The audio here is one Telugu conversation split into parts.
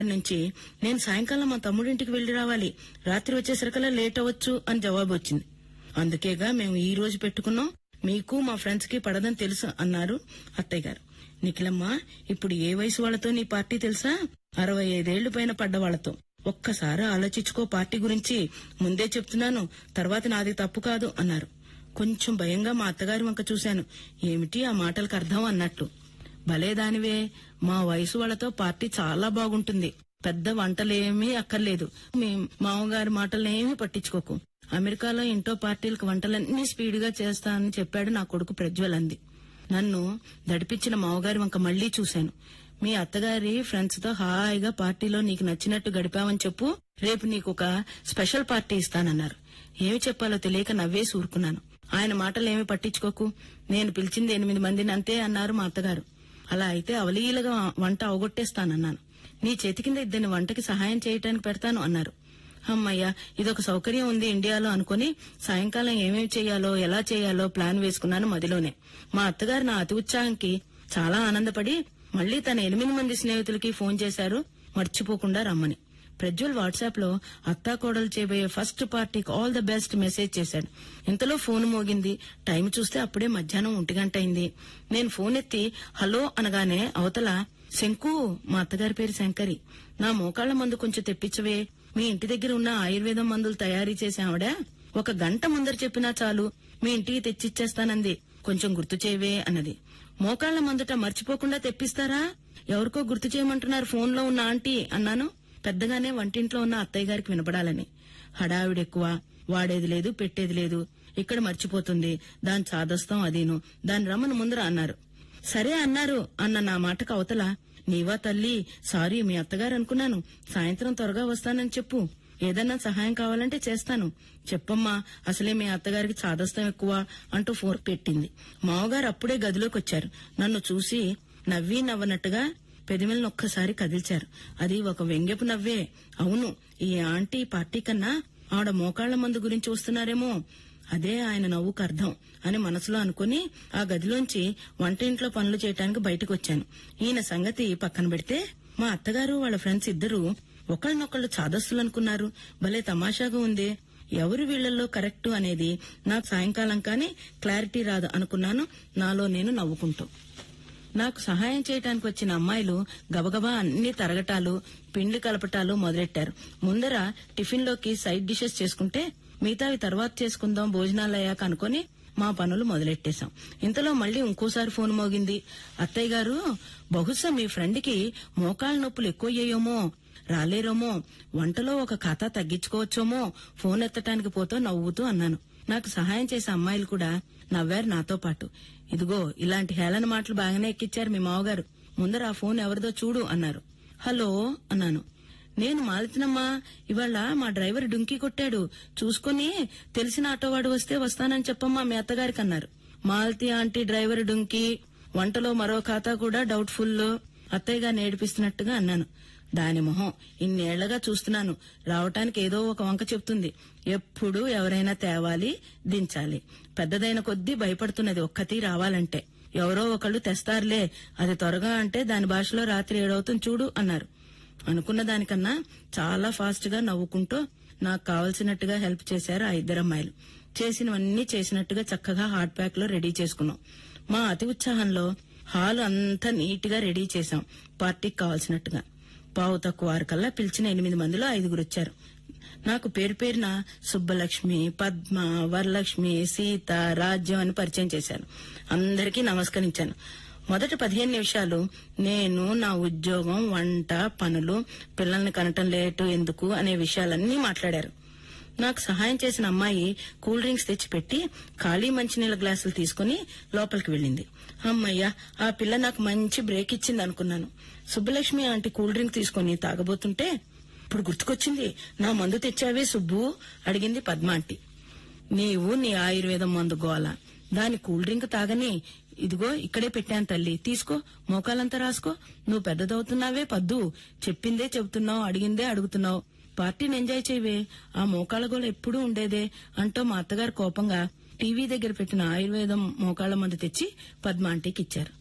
నుంచి నేను సాయంకాలం మా తమ్ముడింటికి వెళ్లి రావాలి రాత్రి వచ్చేసరికల్లా లేట్ అవ్వచ్చు అని జవాబు వచ్చింది అందుకేగా మేము ఈ రోజు పెట్టుకున్నాం మీకు మా ఫ్రెండ్స్ కి పడదని తెలుసు అన్నారు అత్తయ్య గారు నిఖిలమ్మ ఇప్పుడు ఏ వయసు వాళ్ళతో నీ పార్టీ తెలుసా అరవై ఐదేళ్లు పైన పడ్డ వాళ్ళతో ఒక్కసారి ఆలోచించుకో పార్టీ గురించి ముందే చెప్తున్నాను తర్వాత నాది తప్పు కాదు అన్నారు కొంచెం భయంగా మా అత్తగారి వంక చూశాను ఏమిటి ఆ మాటలకు అర్థం అన్నట్టు భలే దానివే మా వయసు వాళ్ళతో పార్టీ చాలా బాగుంటుంది పెద్ద వంటలేమీ అక్కర్లేదు మీ మామగారి మాటలనేమీ పట్టించుకోకు అమెరికాలో ఇంటో పార్టీలకు వంటలన్నీ స్పీడ్గా చేస్తానని చెప్పాడు నా కొడుకు ప్రజ్వల్ అంది నన్ను దడిపించిన మామగారి వంక మళ్లీ చూశాను మీ అత్తగారి ఫ్రెండ్స్ తో హాయిగా పార్టీలో నీకు నచ్చినట్టు గడిపావని చెప్పు రేపు నీకు ఒక స్పెషల్ పార్టీ ఇస్తానన్నారు ఏమి చెప్పాలో తెలియక నవ్వేసి ఊరుకున్నాను ఆయన మాటలేమి పట్టించుకోకు నేను పిలిచింది ఎనిమిది మందిని అంతే అన్నారు మా అత్తగారు అలా అయితే అవలీలగా వంట అవగొట్టేస్తానన్నాను నీ చేతి కింద ఇద్దరిని వంటకి సహాయం చేయటానికి పెడతాను అన్నారు అమ్మయ్య ఇదొక సౌకర్యం ఉంది ఇండియాలో అనుకుని సాయంకాలం ఏమేమి చేయాలో ఎలా చేయాలో ప్లాన్ వేసుకున్నాను మదిలోనే మా అత్తగారు నా అతి ఉత్సాహంకి చాలా ఆనందపడి మళ్లీ తన ఎనిమిది మంది స్నేహితులకి ఫోన్ చేశారు మర్చిపోకుండా రమ్మని ప్రజ్వల్ వాట్సాప్ లో అత్తా కోడలు చేయబోయే ఫస్ట్ పార్టీకి ఆల్ ద బెస్ట్ మెసేజ్ చేశాడు ఇంతలో ఫోన్ మోగింది టైం చూస్తే అప్పుడే మధ్యాహ్నం ఒంటి గంట అయింది నేను ఫోన్ ఎత్తి హలో అనగానే అవతల శంకు మా అత్తగారి పేరు శంకరి నా మోకాళ్ల మందు కొంచెం తెప్పించవే మీ ఇంటి దగ్గర ఉన్న ఆయుర్వేదం మందులు తయారీ చేసే ఆవిడ ఒక గంట ముందర చెప్పినా చాలు మీ ఇంటికి తెచ్చిచ్చేస్తానంది కొంచెం గుర్తు చేయవే అన్నది మోకాళ్ల మందుట మర్చిపోకుండా తెప్పిస్తారా ఎవరికో గుర్తు చేయమంటున్నారు ఫోన్లో ఉన్న ఆంటీ అన్నాను పెద్దగానే వంటింట్లో ఉన్న అత్తయ్య గారికి వినపడాలని హడావిడెక్కువ వాడేది లేదు పెట్టేది లేదు ఇక్కడ మర్చిపోతుంది దాని చాదస్తం అదీను దాని రమ్మను ముందర అన్నారు సరే అన్నారు అన్న నా మాటకు అవతల నీవా తల్లి సారీ మీ అత్తగారు అనుకున్నాను సాయంత్రం త్వరగా వస్తానని చెప్పు ఏదన్నా సహాయం కావాలంటే చేస్తాను చెప్పమ్మా అసలే మీ అత్తగారికి చాదస్తం ఎక్కువ అంటూ ఫోన్ పెట్టింది మావగారు అప్పుడే గదిలోకి వచ్చారు నన్ను చూసి నవ్వి నవ్వనట్టుగా పెదిమిలను ఒక్కసారి కదిల్చారు అది ఒక వ్యంగ్యపు నవ్వే అవును ఈ ఆంటీ పార్టీ కన్నా ఆవిడ మోకాళ్ల మందు గురించి వస్తున్నారేమో అదే ఆయన నవ్వుకు అర్థం అని మనసులో అనుకుని ఆ గదిలోంచి వంటింట్లో పనులు చేయటానికి బయటకు వచ్చాను ఈయన సంగతి పక్కన పెడితే మా అత్తగారు వాళ్ళ ఫ్రెండ్స్ ఇద్దరు ఒకళ్ళనొకళ్ళు చాదస్తులు అనుకున్నారు భలే తమాషాగా ఉంది ఎవరు వీళ్లలో కరెక్ట్ అనేది నాకు సాయంకాలం కానీ క్లారిటీ రాదు అనుకున్నాను నాలో నేను నవ్వుకుంటూ నాకు సహాయం చేయడానికి వచ్చిన అమ్మాయిలు గబగబా అన్ని తరగటాలు పిండి కలపటాలు మొదలెట్టారు ముందర టిఫిన్లోకి సైడ్ డిషెస్ చేసుకుంటే మిగతావి తర్వాత చేసుకుందాం భోజనాలు అయ్యాక అనుకుని మా పనులు మొదలెట్టేశాం ఇంతలో మళ్ళీ ఇంకోసారి ఫోన్ మోగింది అత్తయ్య గారు బహుశా మీ ఫ్రెండ్కి మోకాళ్ళ నొప్పులు ఎక్కువయ్యాయేమో రాలేరోమో వంటలో ఒక ఖాతా తగ్గించుకోవచ్చోమో ఫోన్ ఎత్తటానికి పోతూ నవ్వుతూ అన్నాను నాకు సహాయం చేసే అమ్మాయిలు కూడా నవ్వారు నాతో పాటు ఇదిగో ఇలాంటి హేళన మాటలు బాగానే ఎక్కిచ్చారు మీ మావగారు ముందర ఆ ఫోన్ ఎవరిదో చూడు అన్నారు హలో అన్నాను నేను మాలతినమ్మా ఇవాళ మా డ్రైవర్ డుంకి కొట్టాడు చూసుకుని తెలిసిన ఆటోవాడు వస్తే వస్తానని చెప్పమ్మా మీ అత్తగారికి అన్నారు మాలతి ఆంటీ డ్రైవర్ డుంకి వంటలో మరో ఖాతా కూడా డౌట్ఫుల్ అత్తయ్యగా నేర్పిస్తున్నట్టుగా అన్నాను దాని మొహం ఇన్నేళ్లగా చూస్తున్నాను రావటానికి ఏదో ఒక వంక చెప్తుంది ఎప్పుడు ఎవరైనా తేవాలి దించాలి పెద్దదైన కొద్దీ భయపడుతున్నది ఒక్కతి రావాలంటే ఎవరో ఒకళ్ళు తెస్తారులే అది త్వరగా అంటే దాని భాషలో రాత్రి ఏడవుతుంది చూడు అన్నారు అనుకున్న దానికన్నా చాలా ఫాస్ట్ గా నవ్వుకుంటూ నాకు కావలసినట్టుగా హెల్ప్ చేశారు ఆ ఇద్దరు అమ్మాయిలు చేసినవన్నీ చేసినట్టుగా చక్కగా హాట్ ప్యాక్ లో రెడీ చేసుకున్నాం మా అతి ఉత్సాహంలో హాల్ అంతా నీట్ గా రెడీ చేశాం పార్టీకి కావాల్సినట్టుగా పావు తక్కువ వారు కల్లా పిలిచిన ఎనిమిది మందిలో ఐదుగురు వచ్చారు నాకు పేరు పేరున సుబ్బలక్ష్మి పద్మ వరలక్ష్మి సీత రాజ్యం అని పరిచయం చేశాను అందరికీ నమస్కరించాను మొదటి పదిహేను నిమిషాలు నేను నా ఉద్యోగం వంట పనులు పిల్లల్ని కనటం లేటు ఎందుకు అనే విషయాలన్నీ మాట్లాడారు నాకు సహాయం చేసిన అమ్మాయి కూల్ డ్రింక్స్ తెచ్చిపెట్టి ఖాళీ మంచినీళ్ళ గ్లాసులు తీసుకుని లోపలికి వెళ్ళింది అమ్మయ్య ఆ పిల్ల నాకు మంచి బ్రేక్ ఇచ్చింది అనుకున్నాను సుబ్బలక్ష్మి ఆంటీ కూల్ డ్రింక్ తీసుకుని తాగబోతుంటే ఇప్పుడు గుర్తుకొచ్చింది నా మందు తెచ్చావే సుబ్బు అడిగింది పద్మ ఆంటీ నీవు నీ ఆయుర్వేదం మందు గోల దాని కూల్ డ్రింక్ తాగని ఇదిగో ఇక్కడే పెట్టాను తల్లి తీసుకో మోకాలంతా రాసుకో నువ్వు పెద్దదవుతున్నావే పద్దు చెప్పిందే చెబుతున్నావు అడిగిందే అడుగుతున్నావు పార్టీని ఎంజాయ్ చేయవే ఆ మోకాళ్ళ గోల ఎప్పుడూ ఉండేదే అంటూ మా అత్తగారు కోపంగా టీవీ దగ్గర పెట్టిన ఆయుర్వేదం మోకాళ్ళ మందు తెచ్చి పద్మ ఆంటీకి ఇచ్చారు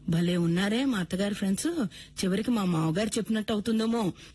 భలే ఉన్నారే మా అత్తగారి ఫ్రెండ్స్ చివరికి మా మామగారు చెప్పినట్టు అవుతుందేమో